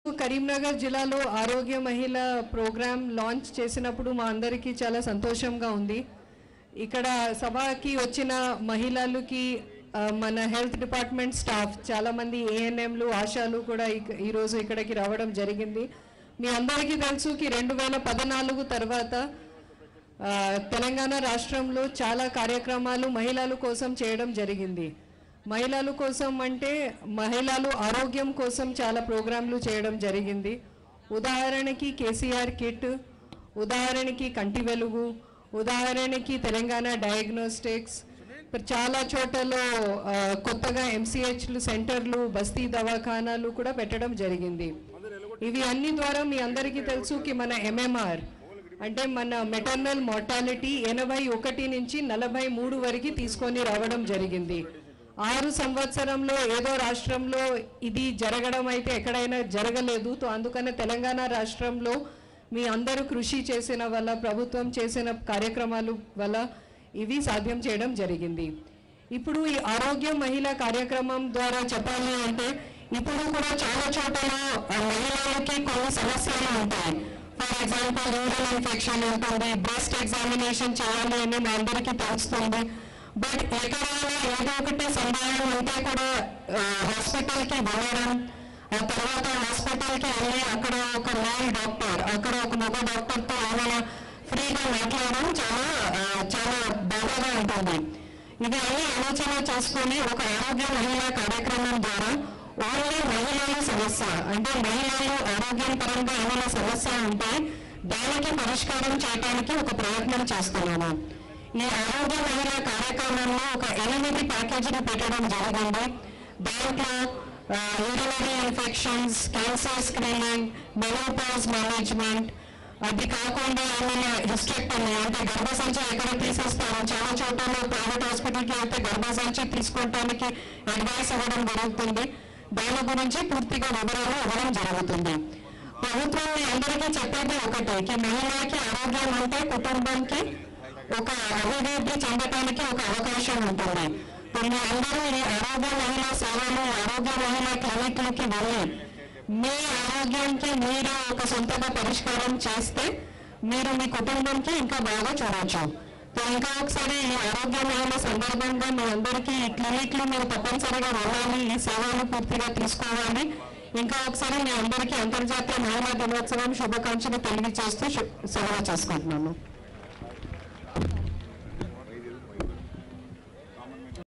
కరీంనగర్ జిల్లాలో ఆరోగ్య మహిళ ప్రోగ్రామ్ లాంచ్ చేసినప్పుడు మా అందరికీ చాలా సంతోషంగా ఉంది ఇక్కడ సభకి వచ్చిన మహిళలకి ఆ, మన హెల్త్ డిపార్ట్మెంట్ స్టాఫ్ చాలామంది ఏఎన్ఎంలు ఆశాలు కూడా ఇక- ఈరోజు ఇక్కడికి రావడం జరిగింది మీ అందరికీ తెలుసు కి రెండు వేల పద్నాలుగు తర్వాత ఆ, తెలంగాణ రాష్ట్రంలో చాలా కార్యక్రమాలు మహిళల కోసం చేయడం జరిగింది మహిళల కోసం అంటే మహిళలు ఆరోగ్యం కోసం చాలా ప్రోగ్రాంలు చేయడం జరిగింది ఉదాహరణకి కేసీఆర్ కిట్ ఉదాహరణకి కంటి వెలుగు ఉదాహరణకి తెలంగాణ డయాగ్నోస్టిక్స్ ఇప్పుడు చాలా చోటలో ఆ, కొత్తగా ఎంసీహెచ్లు సెంటర్లు బస్తీ దవాఖానాలు కూడా పెట్టడం జరిగింది ఇవి అన్ని ద్వారా మీ అందరికీ తెలుసు కి మన ఎంఎంఆర్ అంటే మన మెటర్నల్ మార్టాలిటీ ఎనభై ఒకటి నుంచి నలభై మూడు వరకు తీసుకొని రావడం జరిగింది ఆరు సంవత్సరంలో ఏదో రాష్ట్రంలో ఇది జరగడం అయితే ఎక్కడైనా జరగలేదు తో అందుకనే తెలంగాణ రాష్ట్రంలో మీ అందరూ కృషి చేసిన వల్ల ప్రభుత్వం చేసిన కార్యక్రమాలు వల్ల ఇవి సాధ్యం చేయడం జరిగింది ఇప్పుడు ఈ ఆరోగ్య మహిళ కార్యక్రమం ద్వారా చెప్పాలి అంటే ఇప్పుడు కూడా చాలా చోట్ల ఆ, మహిళలకి కొన్ని సమస్యలు ఉంటాయి ఫర్ ఎగ్జాంపుల్ యూరిన్ ఇన్ఫెక్షన్ ఉంటుంది బ్రెస్ట్ ఎగ్జామినేషన్ చేయాలి అని మా అందరికీ తెలుస్తుంది బట్ ఎక్కడైనా ఏదో ఒకటి సందేహం ఉంటే కూడా హాస్పిటల్కి వెళ్ళడం ఆ తర్వాత హాస్పిటల్కి వెళ్ళి అక్కడ ఒక మేల్ డాక్టర్ అక్కడ ఒక మగ డాక్టర్తో ఏమైనా ఫ్రీగా మాట్లాడడం చాలా ఆ, చాలా బాగా ఉంటుంది ఇది అన్ని ఆలోచన చేసుకొని ఒక ఆరోగ్య మహిళా కార్యక్రమం ద్వారా ఓన్లీ మహిళల సమస్య అంటే మహిళలు ఆరోగ్యం పరంగా ఏమైనా సమస్య ఉంటే దానికి పరిష్కారం చేయడానికి ఒక ప్రయత్నం చేస్తున్నాము ఈ ఆరోగ్య మహిళా కార్యక్రమంలో ఒక ఎనిమిది ప్యాకేజీలు పెట్టడం జరిగింది దాంట్లో urinary infections cancer screening menopause management అది కాకుండా ఏమైనా హిస్టెక్టమీ అంటే గర్భసంచి ఎక్కడ తీసేస్తారు చాలా చోట్ల ప్రైవేట్ హాస్పిటల్కి అయితే గర్భసంచి తీసుకోవడానికి అడ్వైస్ ఇవ్వడం జరుగుతుంది దాని గురించి పూర్తిగా వివరాలు ఇవ్వడం జరుగుతుంది ప్రభుత్వం మీ అందరికీ చెప్పేది ఒకటి కి మహిళకి ఆరోగ్యం అంటే కుటుంబంకి ఒక అభివృద్ధి చెందటానికి ఒక అవకాశం ఉంటుంది మీ అందరూ ఈ ఆరోగ్య మహిళా సేవలు ఆరోగ్య మహిళా క్లినిక్లకి వెళ్ళి మీ ఆరోగ్యానికి మీరు ఒక సొంతగా పరిష్కారం చేస్తే మీరు మీ కుటుంబంకి ఇంకా బాగా చూడొచ్చు సో ఇంకా ఒకసారి ఈ ఆరోగ్య మహిళ సందర్భంగా మీ అందరికీ ఈ క్లినిక్లు మీరు తప్పనిసరిగా వెళ్ళాలి ఈ సేవలు పూర్తిగా తీసుకోవాలి ఇంకా ఒకసారి మీ అందరికీ అంతర్జాతీయ మహిళా దినోత్సవం శుభాకాంక్షలు తెలియజేస్తూ శు- సెలవు చేసుకుంటున్నాను